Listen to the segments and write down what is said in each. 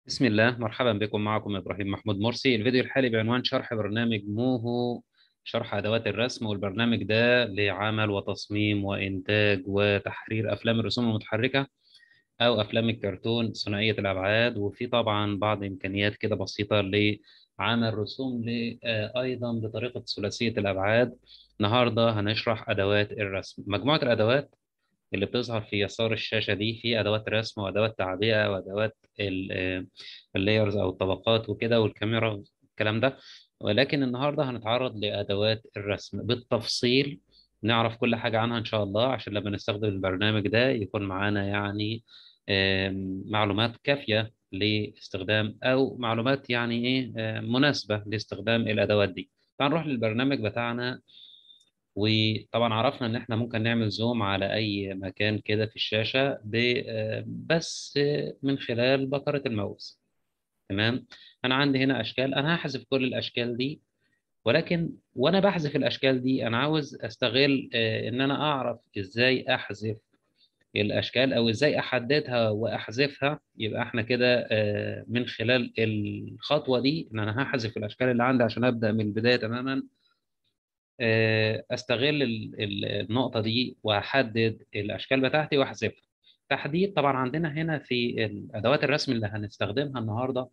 بسم الله مرحبا بكم معكم إبراهيم محمود مرسي الفيديو الحالي بعنوان شرح برنامج موهو شرح أدوات الرسم والبرنامج ده لعمل وتصميم وإنتاج وتحرير أفلام الرسوم المتحركة أو أفلام الكرتون ثنائية الأبعاد وفي طبعا بعض إمكانيات كده بسيطة لعمل رسوم ل- آه، أيضا بطريقة ثلاثية الأبعاد النهاردة هنشرح أدوات الرسم مجموعة الأدوات اللي بتظهر في يسار الشاشة دي في أدوات رسم وأدوات تعبئة وأدوات اللايرز أو الطبقات وكده والكاميرا الكلام ده ولكن النهاردة هنتعرض لأدوات الرسم بالتفصيل نعرف كل حاجة عنها إن شاء الله عشان لما نستخدم البرنامج ده يكون معانا يعني آم، معلومات كافية لاستخدام أو معلومات يعني إيه آم، مناسبة لاستخدام الأدوات دي فهنروح للبرنامج بتاعنا وطبعا عرفنا ان احنا ممكن نعمل زوم على اي مكان كده في الشاشة ب- آه، بس من خلال بكرة الماوس تمام انا عندي هنا اشكال انا هحذف كل الاشكال دي ولكن وانا بحذف الاشكال دي انا عاوز استغل آه، ان انا اعرف ازاي احذف الاشكال او ازاي احددها واحذفها يبقى احنا كده آه، من خلال الخطوة دي ان انا هحذف الاشكال اللي عندي عشان ابدا من البداية تماما آه، استغل ال- ال- النقطة دي واحدد الاشكال بتاعتي واحذفها تحديد طبعا عندنا هنا في ادوات الرسم اللي هنستخدمها النهارده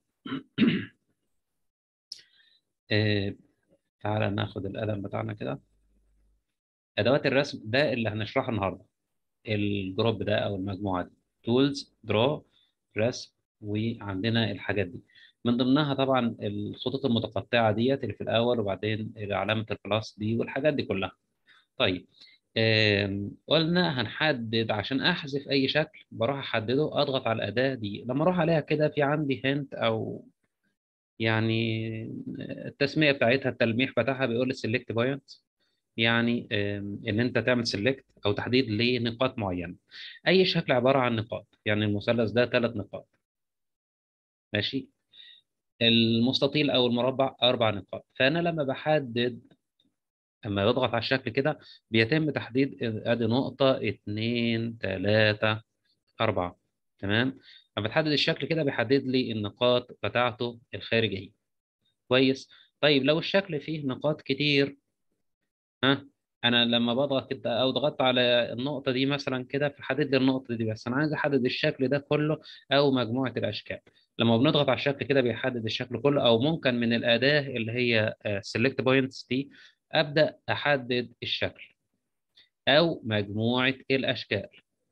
آه، تعالى ناخد القلم بتاعنا كده ادوات الرسم ده اللي هنشرحه النهارده الجروب ده او المجموعه دي تولز درو رسم وعندنا الحاجات دي من ضمنها طبعا الخطوط المتقطعه ديت اللي في الاول وبعدين علامه البلاس دي والحاجات دي كلها طيب آم، قلنا هنحدد عشان احذف اي شكل بروح احدده اضغط على الاداه دي لما اروح عليها كده في عندي هنت او يعني التسميه بتاعتها التلميح بتاعها بيقول لي سيلكت بوينت يعني آم، ان انت تعمل سيلكت او تحديد لنقاط معينه اي شكل عباره عن نقاط يعني المثلث ده ثلاث نقاط ماشي المستطيل او المربع اربع نقاط فانا لما بحدد اما بضغط على الشكل كده بيتم تحديد ادي نقطه اتنين تلاته اربعه تمام لما بتحدد الشكل كده بيحدد لي النقاط بتاعته الخارجيه كويس طيب لو الشكل فيه نقاط كتير ها انا لما بضغط كده او ضغطت على النقطه دي مثلا كده فحدد لي النقطه دي بس انا عايز احدد الشكل ده كله او مجموعه الاشكال لما بنضغط على الشكل كده بيحدد الشكل كله او ممكن من الاداه اللي هي سيلكت بوينتس دي ابدا احدد الشكل او مجموعه الاشكال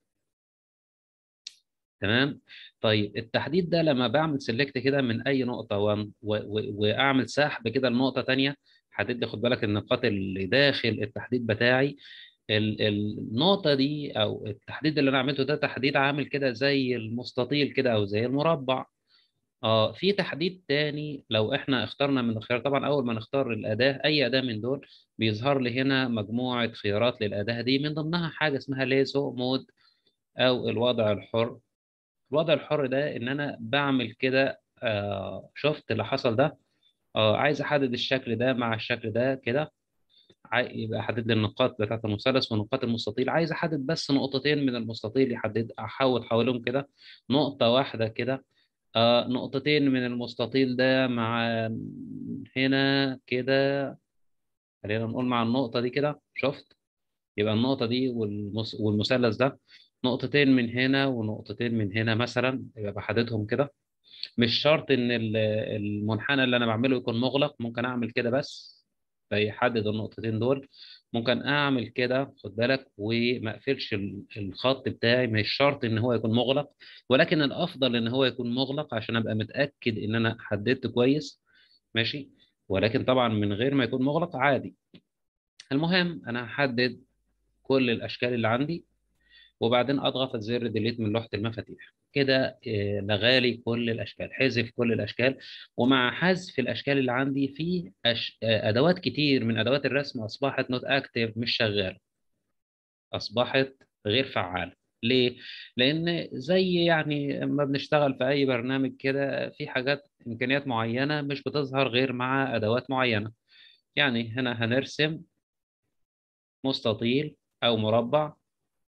تمام طيب التحديد ده لما بعمل سيلكت كده من اي نقطه و... و... و... واعمل سحب كده لنقطه تانية حدد لي خد بالك النقاط اللي داخل التحديد بتاعي ال- النقطة دي أو التحديد اللي أنا عملته ده تحديد عامل كده زي المستطيل كده أو زي المربع اه في تحديد تاني لو احنا اخترنا من الخيار طبعا اول ما نختار الاداه اي اداه من دول بيظهر لي هنا مجموعه خيارات للاداه دي من ضمنها حاجه اسمها ليزو مود او الوضع الحر الوضع الحر ده ان انا بعمل كده آه شفت اللي حصل ده اه عايز احدد الشكل ده مع الشكل ده كده عاي- يبقى احدد لي النقاط بتاعت المثلث ونقاط المستطيل عايز احدد بس نقطتين من المستطيل يحدد احاول حواليهم كده نقطة واحدة كده آه نقطتين من المستطيل ده مع هنا كده خلينا نقول مع النقطة دي كده شفت يبقى النقطة دي والمس... والمثلث ده نقطتين من هنا ونقطتين من هنا مثلا يبقى بحددهم كده مش شرط ان ال- المنحنى اللي انا بعمله يكون مغلق ممكن اعمل كده بس فيحدد النقطتين دول ممكن اعمل كده خد بالك وما اقفلش ال- الخط بتاعي مش شرط ان هو يكون مغلق ولكن الافضل ان هو يكون مغلق عشان ابقى متاكد ان انا حددت كويس ماشي ولكن طبعا من غير ما يكون مغلق عادي المهم انا هحدد كل الاشكال اللي عندي وبعدين اضغط زر ديليت من لوحه المفاتيح كده آه، لغالي كل الاشكال حذف كل الاشكال ومع حذف الاشكال اللي عندي في أش... آه، ادوات كتير من ادوات الرسم اصبحت نوت اكتف مش شغاله اصبحت غير فعاله ليه؟ لأن زي يعني لما بنشتغل في أي برنامج كده في حاجات إمكانيات معينة مش بتظهر غير مع أدوات معينة يعني هنا هنرسم مستطيل أو مربع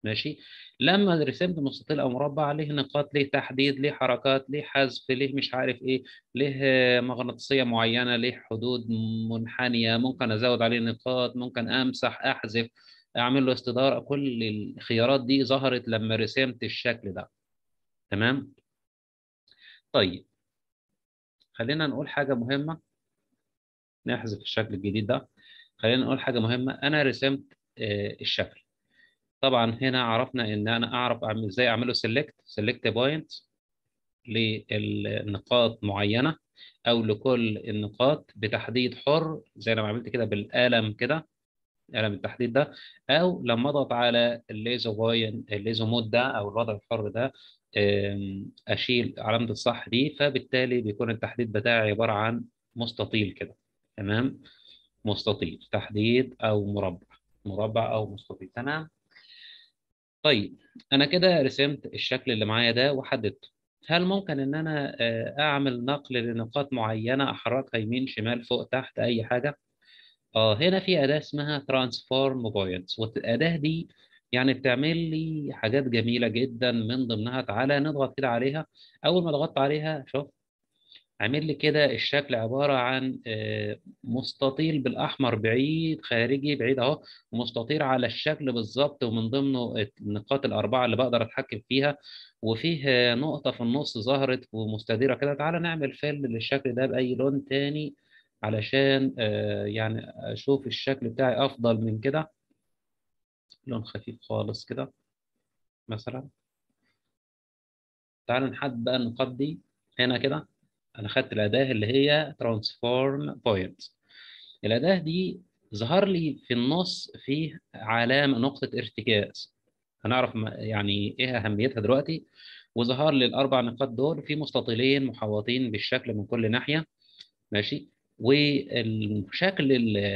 ماشي لما رسمت مستطيل او مربع ليه نقاط ليه تحديد ليه حركات ليه حذف ليه مش عارف ايه ليه مغناطيسيه معينه ليه حدود منحنيه ممكن ازود عليه نقاط ممكن امسح احذف اعمل له استداره كل الخيارات دي ظهرت لما رسمت الشكل ده تمام طيب خلينا نقول حاجه مهمه نحذف الشكل الجديد ده خلينا نقول حاجه مهمه انا رسمت الشكل طبعا هنا عرفنا ان انا اعرف اعمل ازاي اعمله سيلكت سيلكت بوينت للنقاط معينه او لكل النقاط بتحديد حر زي ما عملت كده بالقلم كده قلم التحديد ده او لما اضغط على الليزو بوين الليزو مود ده او الوضع الحر ده اشيل علامه الصح دي فبالتالي بيكون التحديد بتاعي عباره عن مستطيل كده تمام مستطيل تحديد او مربع مربع او مستطيل تمام طيب انا كده رسمت الشكل اللي معايا ده وحددته هل ممكن ان انا اعمل نقل لنقاط معينه احركها يمين شمال فوق تحت اي حاجه اه هنا في اداه اسمها ترانسفورم بوينتس والاداه دي يعني بتعمل لي حاجات جميله جدا من ضمنها تعالى نضغط كده عليها اول ما ضغطت عليها شوف عامل لي كده الشكل عباره عن مستطيل بالاحمر بعيد خارجي بعيد اهو ومستطيل على الشكل بالظبط ومن ضمنه النقاط الاربعه اللي بقدر اتحكم فيها وفيه نقطه في النص ظهرت ومستديره كده تعالى نعمل فيل للشكل ده باي لون تاني علشان يعني اشوف الشكل بتاعي افضل من كده لون خفيف خالص كده مثلا تعالى نحدد بقى النقاط دي هنا كده انا خدت الاداه اللي هي ترانسفورم بوينت الاداه دي ظهر لي في النص فيه علامه نقطه ارتكاز هنعرف يعني ايه اهميتها دلوقتي وظهر لي الاربع نقاط دول في مستطيلين محوطين بالشكل من كل ناحيه ماشي والشكل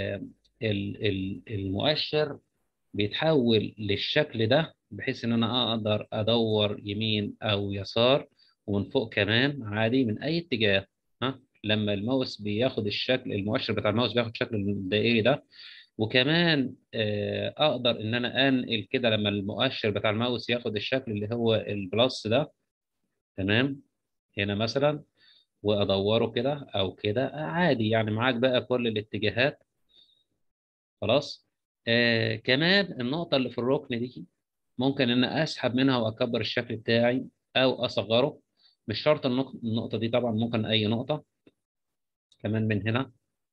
المؤشر بيتحول للشكل ده بحيث ان انا اقدر ادور يمين او يسار ومن فوق كمان عادي من اي اتجاه ها لما الماوس بياخد الشكل المؤشر بتاع الماوس بياخد الشكل الدائري ده وكمان اقدر ان انا انقل كده لما المؤشر بتاع الماوس ياخد الشكل اللي هو البلس ده تمام هنا مثلا وادوره كده او كده عادي يعني معاك بقى كل الاتجاهات خلاص آه كمان النقطة اللي في الركن دي ممكن ان اسحب منها واكبر الشكل بتاعي او اصغره مش شرط النقطة دي طبعا ممكن اي نقطة كمان من هنا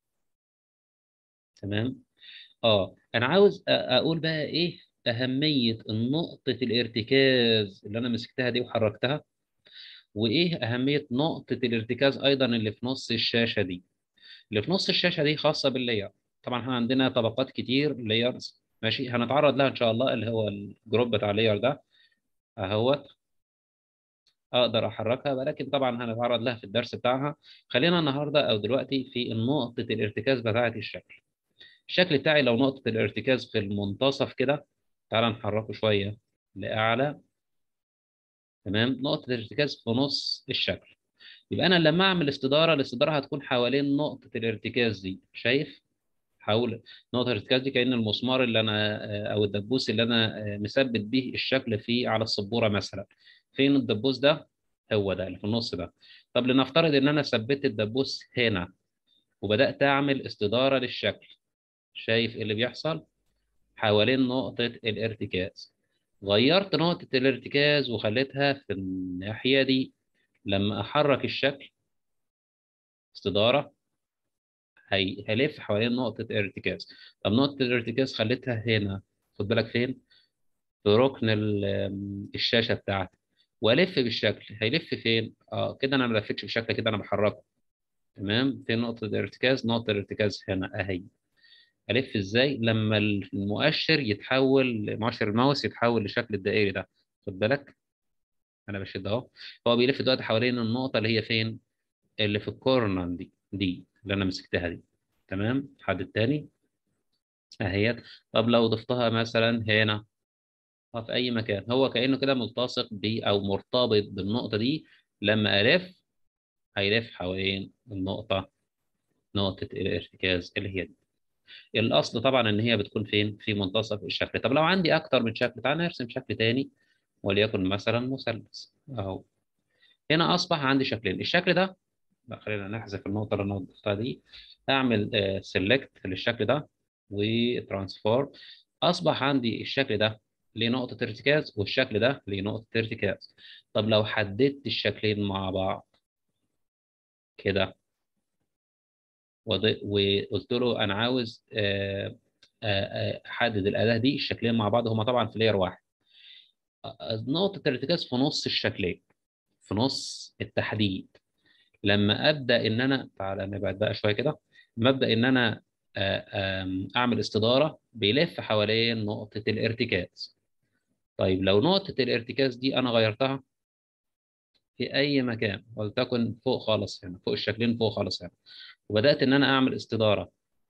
تمام اه انا عاوز اقول بقى ايه اهمية نقطة الارتكاز اللي انا مسكتها دي وحركتها وايه اهميه نقطه الارتكاز ايضا اللي في نص الشاشه دي اللي في نص الشاشه دي خاصه باللاير طبعا احنا عندنا طبقات كتير لايرز ماشي هنتعرض لها ان شاء الله اللي هو الجروب بتاع اللاير ده اهوت اقدر احركها ولكن طبعا هنتعرض لها في الدرس بتاعها خلينا النهارده او دلوقتي في نقطه الارتكاز بتاعه الشكل الشكل بتاعي لو نقطه الارتكاز في المنتصف كده تعال نحركه شويه لاعلى تمام نقطة الارتكاز في نص الشكل يبقى أنا لما أعمل استدارة الاستدارة هتكون حوالين نقطة الارتكاز دي شايف؟ حول نقطة الارتكاز دي كأن المسمار اللي أنا أو الدبوس اللي أنا مثبت به الشكل فيه على السبورة مثلا فين الدبوس ده؟ هو ده اللي في النص ده طب لنفترض إن أنا ثبت الدبوس هنا وبدأت أعمل استدارة للشكل شايف إيه اللي بيحصل؟ حوالين نقطة الارتكاز غيرت نقطة الارتكاز وخليتها في الناحية دي لما أحرك الشكل استدارة هي... هيلف حوالين نقطة الارتكاز طب نقطة الارتكاز خليتها هنا خد بالك فين؟ في ركن الشاشة بتاعتي وألف بالشكل هيلف فين؟ اه كده أنا ما لفتش بالشكل كده أنا بحركه تمام فين نقطة الارتكاز؟ نقطة الارتكاز هنا أهي الف ازاي لما المؤشر يتحول مؤشر الماوس يتحول لشكل الدائري ده خد بالك انا بشد اهو هو بيلف دلوقتي حوالين النقطه اللي هي فين اللي في الكورنر دي دي اللي انا مسكتها دي تمام حد التاني اهيت طب لو ضفتها مثلا هنا في اي مكان هو كانه كده ملتصق ب او مرتبط بالنقطه دي لما الف هيلف حوالين النقطه نقطه الارتكاز اللي هي دي الاصل طبعا ان هي بتكون فين في منتصف الشكل طب لو عندي اكتر من شكل تعالى نرسم شكل تاني وليكن مثلا مثلث اهو هنا اصبح عندي شكلين الشكل ده لا خلينا نحذف النقطه اللي انا وضحتها دي اعمل سيلكت للشكل ده وترانسفورم اصبح عندي الشكل ده ليه نقطه ارتكاز والشكل ده ليه نقطه ارتكاز طب لو حددت الشكلين مع بعض كده وقلت له انا عاوز احدد الاداه دي الشكلين مع بعض هما طبعا في لاير واحد نقطه الارتكاز في نص الشكلين في نص التحديد لما ابدا ان انا تعالى نبعد بقى شويه كده لما ابدا ان انا اعمل استداره بيلف حوالين نقطه الارتكاز طيب لو نقطه الارتكاز دي انا غيرتها في اي مكان ولتكن فوق خالص هنا فوق الشكلين فوق خالص هنا وبدات ان انا اعمل استداره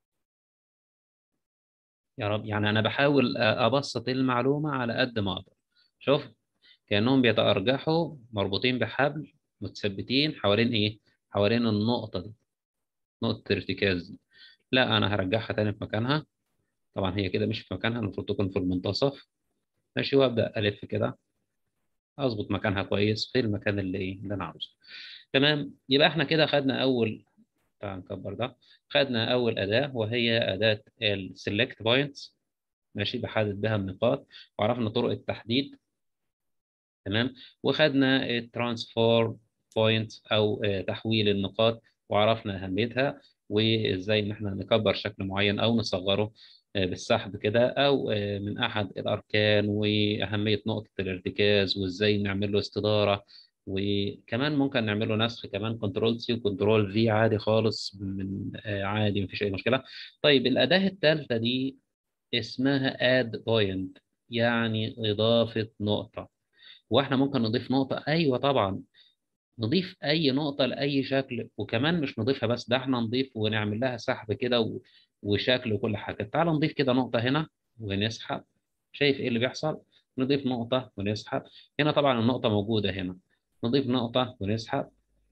يا رب يعني انا بحاول ابسط المعلومه على قد ما اقدر شوف كانهم بيتارجحوا مربوطين بحبل متثبتين حوالين ايه حوالين النقطه دي نقطه الارتكاز دي لا انا هرجعها تاني في مكانها طبعا هي كده مش في مكانها المفروض تكون في المنتصف ماشي وابدا الف كده اظبط مكانها كويس في المكان اللي ايه اللي انا عاوزه تمام يبقى احنا كده خدنا اول تعال نكبر ده خدنا اول اداه وهي اداه السلكت بوينتس ماشي بحدد بها النقاط وعرفنا طرق التحديد تمام وخدنا الترانسفورم بوينت او تحويل النقاط وعرفنا اهميتها وازاي ان احنا نكبر شكل معين او نصغره بالسحب كده او من احد الاركان واهميه نقطه الارتكاز وازاي نعمل له استداره وكمان ممكن نعمل له نسخ كمان كنترول سي وكنترول في عادي خالص من عادي مفيش اي مشكله طيب الاداه الثالثه دي اسمها اد بوينت يعني اضافه نقطه واحنا ممكن نضيف نقطه ايوه طبعا نضيف اي نقطه لاي شكل وكمان مش نضيفها بس ده احنا نضيف ونعمل لها سحب كده و... وشكل وكل حاجه تعال نضيف كده نقطه هنا ونسحب شايف ايه اللي بيحصل نضيف نقطه ونسحب هنا طبعا النقطه موجوده هنا نضيف نقطه ونسحب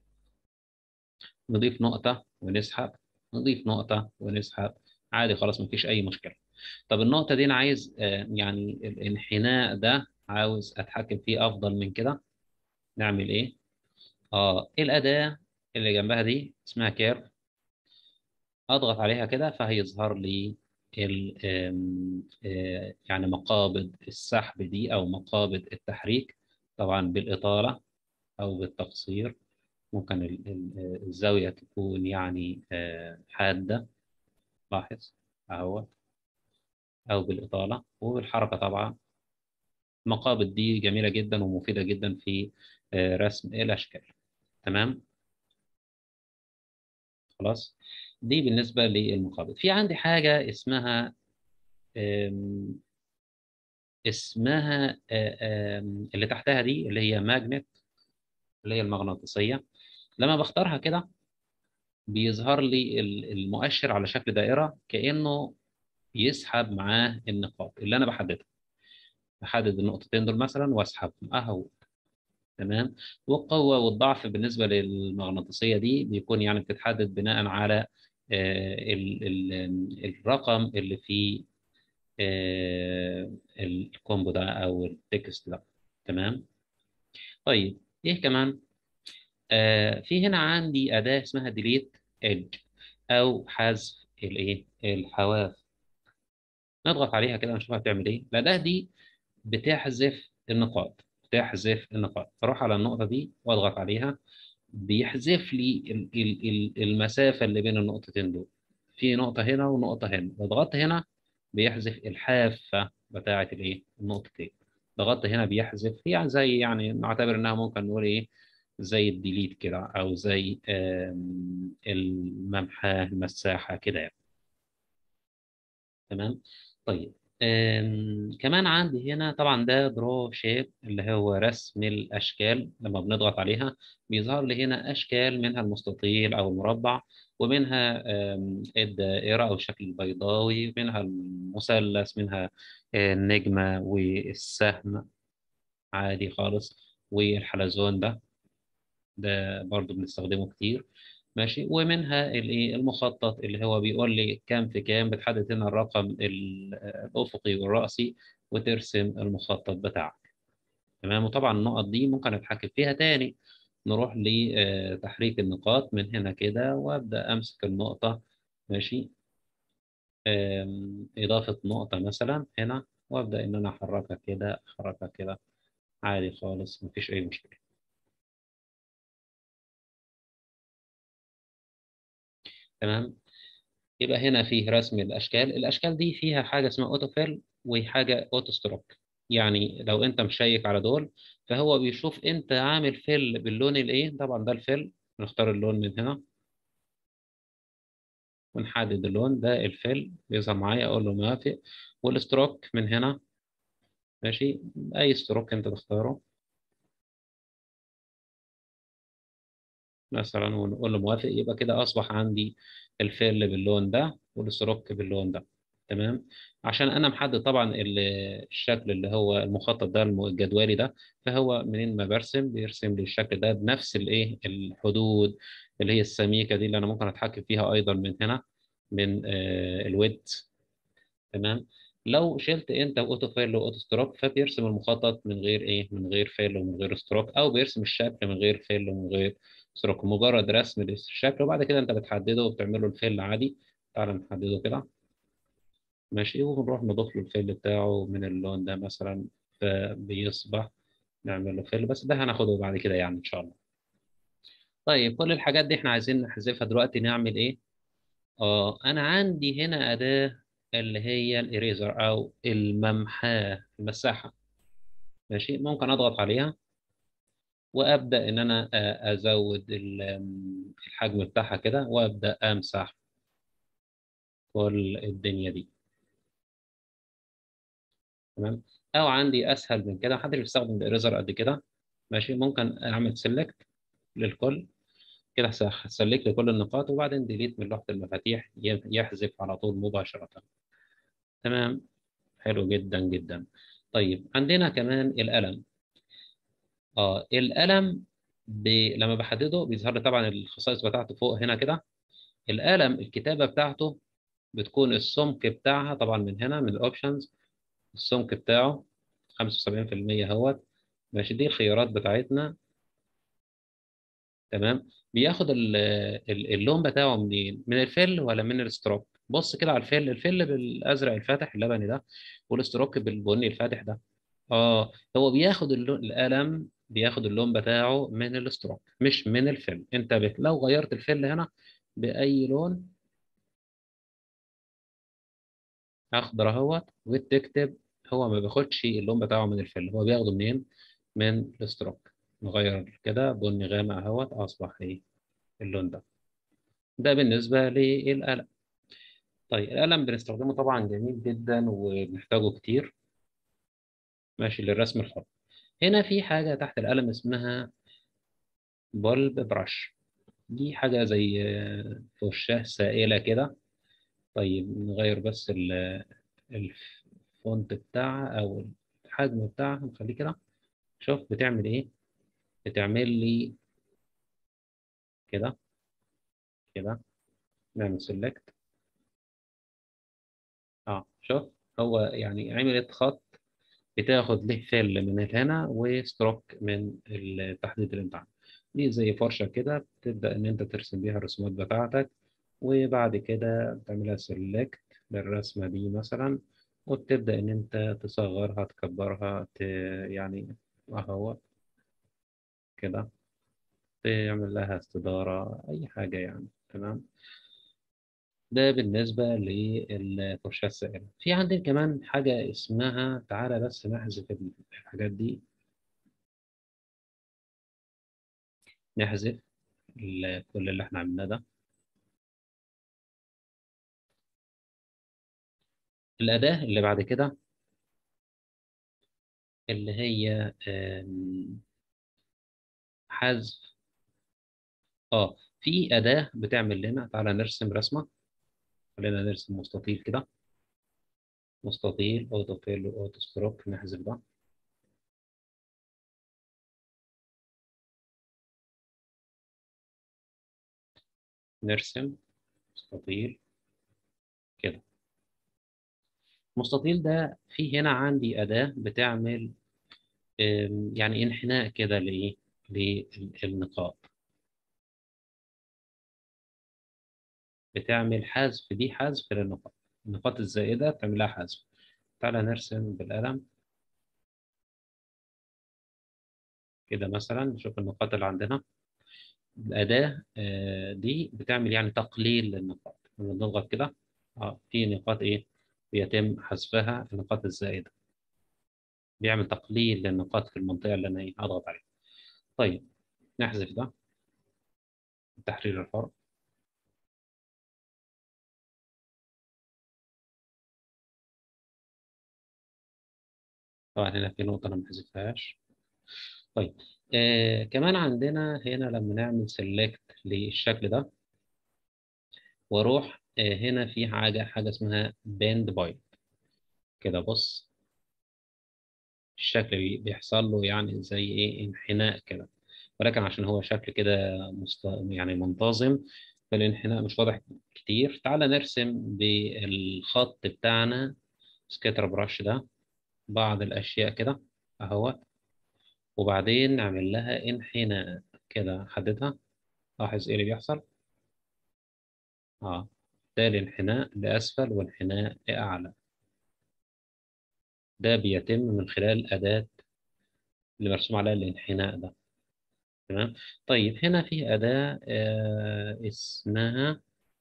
نضيف نقطه ونسحب نضيف نقطه ونسحب عادي خلاص مفيش اي مشكله طب النقطه دي انا عايز يعني الانحناء ده عاوز اتحكم فيه افضل من كده نعمل ايه اه الاداه اللي جنبها دي اسمها كيرف اضغط عليها كده فهيظهر لي ال يعني مقابض السحب دي او مقابض التحريك طبعا بالاطاله او بالتقصير ممكن الزاويه تكون يعني حاده لاحظ اهو او بالاطاله وبالحركه طبعا المقابض دي جميله جدا ومفيده جدا في رسم الاشكال تمام خلاص دي بالنسبة للمقابض في عندي حاجة اسمها اسمها اللي تحتها دي اللي هي ماجنت اللي هي المغناطيسية لما بختارها كده بيظهر لي المؤشر على شكل دائرة كأنه يسحب معاه النقاط اللي أنا بحددها بحدد النقطتين دول مثلا واسحبهم أهو تمام والقوة والضعف بالنسبة للمغناطيسية دي بيكون يعني بتتحدد بناء على ال ال الرقم اللي في الكومبو ده او التكست ده تمام طيب ايه كمان آه في هنا عندي اداه اسمها ديليت ايدج او حذف الايه الحواف نضغط عليها كده نشوفها بتعمل ايه الاداه دي بتحذف النقاط بتحذف النقاط اروح على النقطه دي واضغط عليها بيحذف لي المسافة اللي بين النقطتين دول في نقطة هنا ونقطة هنا لو هنا بيحذف الحافة بتاعة الايه النقطتين ضغطت هنا بيحذف يعني زي يعني نعتبر انها ممكن نقول ايه زي الديليت كده او زي الممحاه المساحة كده يعني تمام طيب كمان عندي هنا طبعا ده درو شيب اللي هو رسم الاشكال لما بنضغط عليها بيظهر لي هنا اشكال منها المستطيل او المربع ومنها الدائره او الشكل البيضاوي منها المثلث منها النجمه والسهم عادي خالص والحلزون ده ده برضو بنستخدمه كتير ماشي ومنها الايه المخطط اللي هو بيقول لي كام في كام بتحدد هنا الرقم ال- الافقي والرأسي وترسم المخطط بتاعك تمام وطبعا النقط دي ممكن اتحكم فيها تاني نروح لتحريك النقاط من هنا كده وابدا امسك النقطة ماشي آم، اضافة نقطة مثلا هنا وابدا ان انا احركها كده احركها كده عادي خالص مفيش اي مشكلة تمام يبقى هنا فيه رسم الاشكال الاشكال دي فيها حاجه اسمها اوتو فيل وحاجه اوتو ستروك يعني لو انت مشيك على دول فهو بيشوف انت عامل فيل باللون الايه طبعا ده الفيل نختار اللون من هنا ونحدد اللون ده الفيل بيظهر معايا اقول له موافق والستروك من هنا ماشي اي ستروك انت تختاره مثلا ونقول له موافق يبقى كده اصبح عندي الفيل باللون ده والستروك باللون ده تمام عشان انا محدد طبعا ال- الشكل اللي هو المخطط ده الم- الجدولي ده فهو منين ما برسم بيرسم لي الشكل ده بنفس الايه الحدود اللي هي السميكه دي اللي انا ممكن اتحكم فيها ايضا من هنا من الويت تمام لو شلت انت اوتو فيل واوتو ستروك فبيرسم المخطط من غير ايه من غير فيل ومن غير ستروك او بيرسم الشكل من غير فيل ومن غير ستروك مجرد رسم الشكل وبعد كده انت بتحدده وبتعمل له الفيل عادي تعال نحدده كده ماشي ونروح نضيف له الفيل بتاعه من اللون ده مثلا فبيصبح نعمل له فيل بس ده هناخده بعد كده يعني ان شاء الله طيب كل الحاجات دي احنا عايزين نحذفها دلوقتي نعمل ايه اه انا عندي هنا اداة اللي هي الاريزر او الممحاة المساحة ماشي ممكن اضغط عليها وابدا ان انا آه، ازود ال- آم، الحجم بتاعها كده وابدا امسح كل الدنيا دي تمام او عندي اسهل من كده محدش بيستخدم الاريزر قد كده ماشي ممكن اعمل سيلكت للكل كده هسلكت لكل النقاط وبعدين ديليت من لوحة المفاتيح ي- يحذف على طول مباشرة تمام حلو جدا جدا طيب عندنا كمان القلم اه القلم ب... لما بحدده بيظهر لي طبعا الخصائص بتاعته فوق هنا كده القلم الكتابة بتاعته بتكون السمك بتاعها طبعا من هنا من الاوبشنز السمك بتاعه 75% اهوت ماشي دي الخيارات بتاعتنا تمام بياخد ال- ال- اللون بتاعه منين من الفل ولا من الستروك بص كده على الفل الفل بالازرق الفاتح اللبني ده والستروك بالبني الفاتح ده اه هو بياخد اللون القلم بياخد اللون بتاعه من الستروك مش من الفل انت بت... لو غيرت الفل هنا باي لون اخضر اهوت وتكتب هو ما بياخدش اللون بتاعه من الفل هو بياخده منين من الستروك نغير كده بني غامق اهوت اصبح ايه اللون ده ده بالنسبه للقلم طيب القلم بنستخدمه طبعا جميل جدا وبنحتاجه كتير ماشي للرسم الحر هنا في حاجة تحت القلم اسمها بولب برش دي حاجة زي آه، فرشاة سائلة كده طيب نغير بس ال- الفونت بتاعها أو الحجم بتاعها نخليه كده شوف بتعمل إيه بتعمل لي كده كده نعمل سيلكت اه شوف هو يعني عملت خط بتاخد له فيل من هنا وستروك من التحديد اللي انت عامله دي زي فرشة كده بتبدأ إن أنت ترسم بيها الرسومات بتاعتك وبعد كده بتعملها سيلكت للرسمة دي مثلا وبتبدأ إن أنت تصغرها تكبرها ت... يعني أهو كده تعمل لها استدارة أي حاجة يعني تمام ده بالنسبة للفرشاة السائلة في عندنا كمان حاجة اسمها تعالى بس نحذف الحاجات دي نحذف ال- كل اللي احنا عملناه ده الأداة اللي بعد كده اللي هي آم، حذف اه في أداة بتعمل لنا تعالى نرسم رسمة خلينا نرسم مستطيل كده مستطيل اوتو فيل واوتو ستروك نحذف ده نرسم مستطيل كده المستطيل ده في هنا عندي أداة بتعمل آم، يعني انحناء كده لإيه للنقاط بتعمل حذف دي حذف للنقاط النقاط الزائدة تعمل لها حذف تعالى نرسم بالقلم كده مثلا نشوف النقاط اللي عندنا الأداة آه، دي بتعمل يعني تقليل للنقاط لما نضغط كده اه في نقاط إيه بيتم حذفها النقاط الزائدة بيعمل تقليل للنقاط في المنطقة اللي أنا إيه هضغط عليها طيب نحذف ده تحرير الحر طبعا هنا في نقطة أنا ما حذفتهاش طيب آه كمان عندنا هنا لما نعمل سيلكت للشكل ده واروح آه هنا في حاجة حاجة اسمها باند بايت كده بص الشكل بي- بيحصل له يعني زي ايه انحناء كده ولكن عشان هو شكل كده مست... يعني منتظم فالانحناء مش واضح كتير تعال نرسم بالخط بتاعنا سكتر براش ده بعض الأشياء كده أهو وبعدين نعمل لها انحناء كده حددها لاحظ ايه اللي بيحصل اه ده الانحناء لأسفل وانحناء لأعلى ده بيتم من خلال أداة اللي مرسوم عليها الانحناء ده تمام طيب هنا في أداة آه اسمها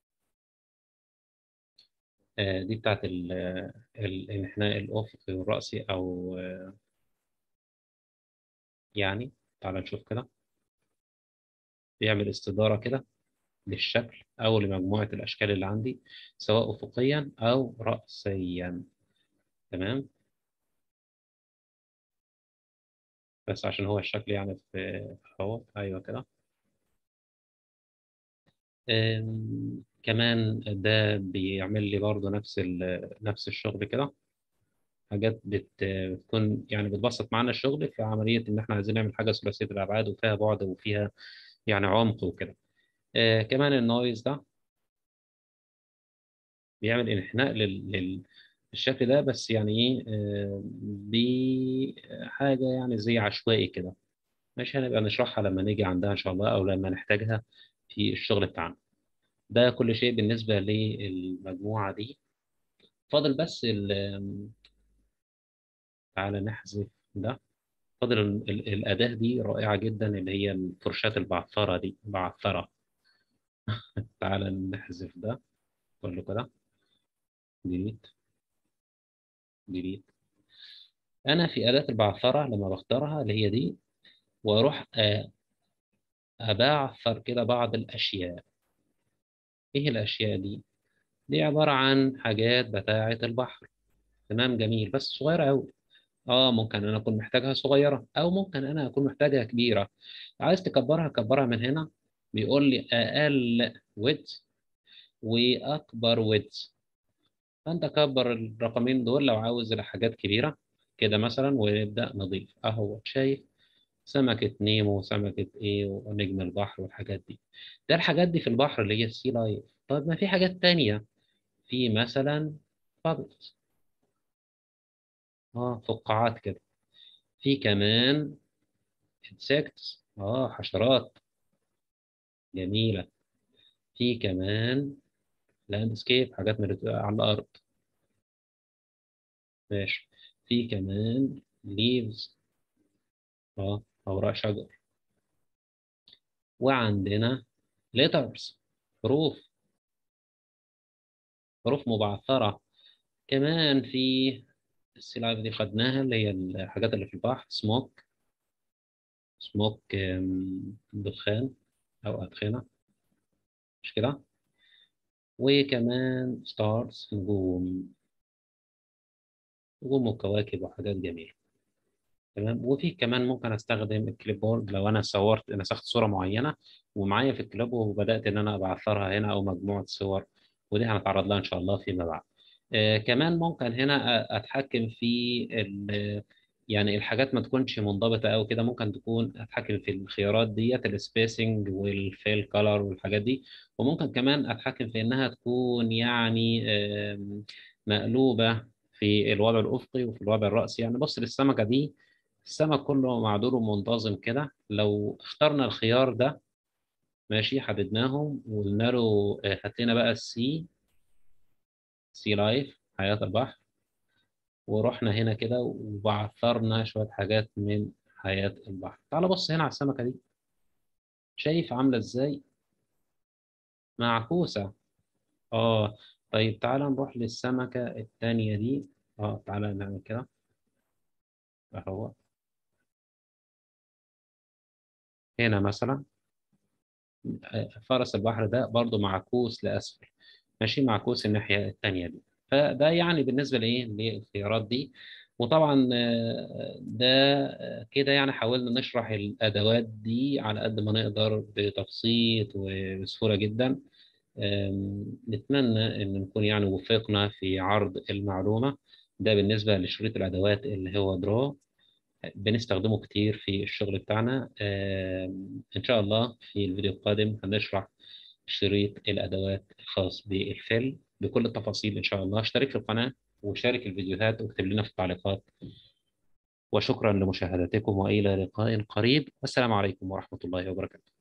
آه دي بتاعت ال- آه، الانحناء الأفقي والرأسي أو آه يعني تعال نشوف كده بيعمل استدارة كده للشكل أو لمجموعة الأشكال اللي عندي سواء أفقيا أو رأسيا تمام بس عشان هو الشكل يعني في هو أيوه كده آم، كمان ده بيعمل لي برضه نفس ال- نفس الشغل كده حاجات بت- بتكون يعني بتبسط معانا الشغل في عملية إن إحنا عايزين نعمل حاجة ثلاثية الأبعاد وفيها بعد وفيها يعني عمق وكده آه كمان النويز ده بيعمل انحناء لل... لل... للشكل ده بس يعني إيه آه بحاجة يعني زي عشوائي كده مش هنبقى نشرحها لما نيجي عندها إن شاء الله أو لما نحتاجها في الشغل بتاعنا ده كل شيء بالنسبة للمجموعة دي فاضل بس ال... تعالى نحذف ده فاضل ال... ال- الأداة دي رائعة جدا اللي هي الفرشاة البعثرة دي بعثرة تعالى نحذف ده كله كده ديليت ديليت أنا في أداة البعثرة لما بختارها اللي هي دي وأروح آه، أبعثر كده بعض الأشياء إيه الأشياء دي؟ دي عبارة عن حاجات بتاعة البحر تمام جميل بس صغيرة أوي اه ممكن انا اكون محتاجها صغيره او ممكن انا اكون محتاجها كبيره عايز تكبرها كبرها من هنا بيقول لي اقل ويدث واكبر ويدث فانت كبر الرقمين دول لو عاوز لحاجات كبيره كده مثلا ونبدا نضيف اهو شايف سمكه نيمو سمكه ايه ونجم البحر والحاجات دي ده الحاجات دي في البحر اللي هي السي لايف طيب ما في حاجات تانية في مثلا بابلز اه فقاعات كده في كمان insects اه حشرات جميلة في كمان لاندسكيب حاجات من الرت- على الأرض ماشي في كمان ليفز اه أوراق شجر وعندنا letters حروف حروف مبعثرة كمان في السلايف دي خدناها اللي هي الحاجات اللي في البحر سموك سموك دخان أو أدخنة مش كده وكمان ستارز نجوم نجوم وكواكب وحاجات جميلة تمام وفي كمان ممكن استخدم الكليب بورد لو انا صورت نسخت صوره معينه ومعايا في الكليب وبدات ان انا ابعثرها هنا او مجموعه صور ودي هنتعرض لها ان شاء الله فيما بعد آه كمان ممكن هنا أ- اتحكم في ال يعني الحاجات ما تكونش منضبطة أوي كده ممكن تكون أتحكم في الخيارات ديت السبيسنج والفيل كولر والحاجات دي وممكن كمان أتحكم في إنها تكون يعني آم، مقلوبة في الوضع الأفقي وفي الوضع الرأسي يعني بص للسمكة دي السمك كله معدول ومنتظم كده لو اخترنا الخيار ده ماشي حددناهم وقلنا له آه، هات لنا بقى السي سي لايف حياة البحر ورحنا هنا كده وبعثرنا شوية حاجات من حياة البحر تعال بص هنا على السمكة دي شايف عاملة ازاي معكوسة اه طيب تعال نروح للسمكة التانية دي اه تعال نعمل كده اهو هنا مثلا آه، فرس البحر ده برضو معكوس لأسفل ماشي معكوس الناحية التانية دي فده يعني بالنسبة لإيه للخيارات دي وطبعا آه، ده آه، كده يعني حاولنا نشرح الأدوات دي على قد ما نقدر بتبسيط وبسهولة جدا آم، نتمنى إن نكون يعني وفقنا في عرض المعلومة ده بالنسبة لشريط الأدوات اللي هو درو بنستخدمه كتير في الشغل بتاعنا آم، إن شاء الله في الفيديو القادم هنشرح شريط الأدوات الخاص بالفيل بكل التفاصيل إن شاء الله اشترك في القناة وشارك الفيديوهات واكتب لنا في التعليقات وشكرا لمشاهدتكم وإلى لقاء قريب والسلام عليكم ورحمة الله وبركاته